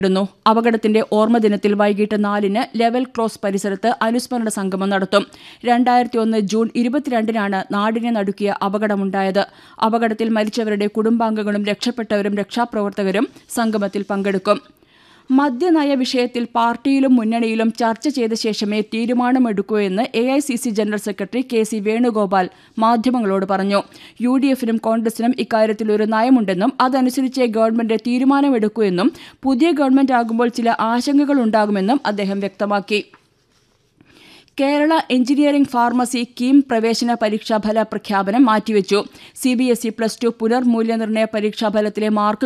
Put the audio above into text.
ടുന്നു അപകടത്തിന്റെ ഓർമ്മദിനത്തിൽ വൈകിട്ട് നാലിന് ലെവൽ ക്രോസ് പരിസരത്ത് അനുസ്മരണ സംഗമം നടത്തും രണ്ടായിരത്തി ഒന്ന് ജൂൺ ഇരുപത്തിരണ്ടിനാണ് നാടിനെ നടുക്കിയ അപകടമുണ്ടായത് അപകടത്തിൽ മരിച്ചവരുടെ കുടുംബാംഗങ്ങളും രക്ഷപ്പെട്ടവരും രക്ഷാപ്രവർത്തകരും സംഗമത്തിൽ പങ്കെടുക്കും മദ്യനയ വിഷയത്തിൽ പാർട്ടിയിലും മുന്നണിയിലും ചർച്ച ചെയ്ത ശേഷമേ തീരുമാനമെടുക്കൂ എന്ന് A I C C general secretary K C Venugopal മാധ്യമങ്ങളോട് പറഞ്ഞു യു ഡി എഫിനും കോൺഗ്രസിനും ഇക്കാര്യത്തിൽ ഒരു നയമുണ്ടെന്നും അതനുസരിച്ചേ ഗവൺമെന്റ് തീരുമാനമെടുക്കൂ എന്നും പുതിയ ഗവൺമെന്റ് ആകുമ്പോൾ ചില ആശങ്കകൾ ഉണ്ടാകുമെന്നും അദ്ദേഹം വ്യക്തമാക്കി കേരള എഞ്ചിനീയറിംഗ് ഫാർമസി കീം പ്രവേശന പരീക്ഷാഫല പ്രഖ്യാപനം മാറ്റിവെച്ചു C B S E plus two പുനർമൂല്യനിർണ്ണയ പരീക്ഷാഫലത്തിലെ മാർക്ക്